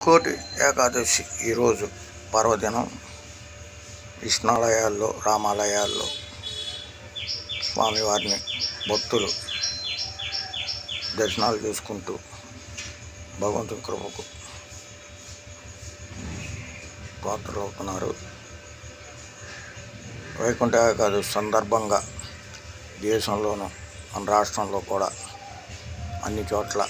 ముక్కోటి ఏకాదశి ఈరోజు పర్వదినం విష్ణాలయాల్లో రామాలయాల్లో స్వామివారిని భక్తులు దర్శనాలు చేసుకుంటూ భగవంతుని కృపకు పాత్రలవుతున్నారు వైకుంఠ ఏకాదశి సందర్భంగా దేశంలోనూ మన రాష్ట్రంలో కూడా అన్ని చోట్ల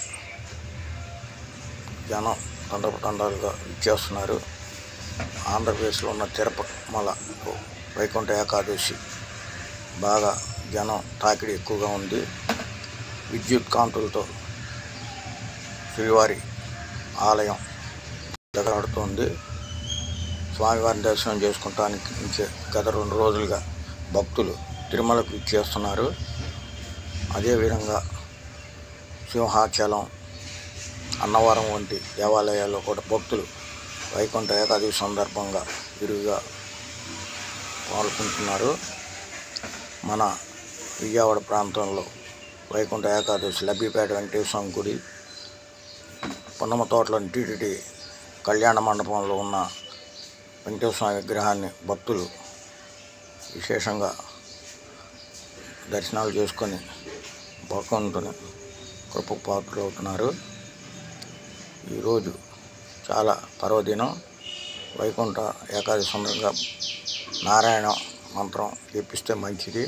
జనం తండపతండాలుగా ఇచ్చేస్తున్నారు ఆంధ్రప్రదేశ్లో ఉన్న తిరుపతిమల వైకుంఠ ఏకాదశి బాగా జనం తాకిడి ఎక్కువగా ఉంది విద్యుత్ కాంతులతో శ్రీవారి ఆలయం దగ్గరాడుతోంది స్వామివారిని దర్శనం చేసుకోవటానికి ఇంకే గత రెండు రోజులుగా భక్తులు తిరుమలకు ఇచ్చేస్తున్నారు అదేవిధంగా సింహాచలం అన్నవరం వంటి దేవాలయాల్లో కూడా భక్తులు వైకుంఠ ఏకాదశి సందర్భంగా విరివిగా పాల్గొంటున్నారు మన విజయవాడ ప్రాంతంలో వైకుంఠ ఏకాదశి లబ్బిపేట వెంకటేశ్వర స్వామి గుడి పున్నమ తోటలోని టీటీడీ కళ్యాణ మండపంలో ఉన్న వెంకటేశ్వర స్వామి విగ్రహాన్ని భక్తులు విశేషంగా దర్శనాలు చేసుకొని భగవంతుని కృపకు పాత్రలు అవుతున్నారు ఈరోజు చాలా పర్వదినం వైకుంఠ ఏకాదశి సందర్భంగా నారాయణ మంత్రం జపిస్తే మంచిది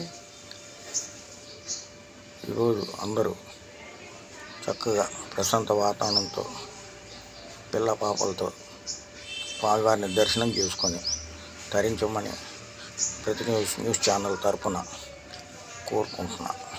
ఈరోజు అందరూ చక్కగా ప్రశాంత వాతావరణంతో పిల్ల పాపలతో స్వామివారిని దర్శనం చేసుకొని తరించమని ప్రతి న్యూస్ న్యూస్ ఛానల్ తరపున కోరుకుంటున్నాను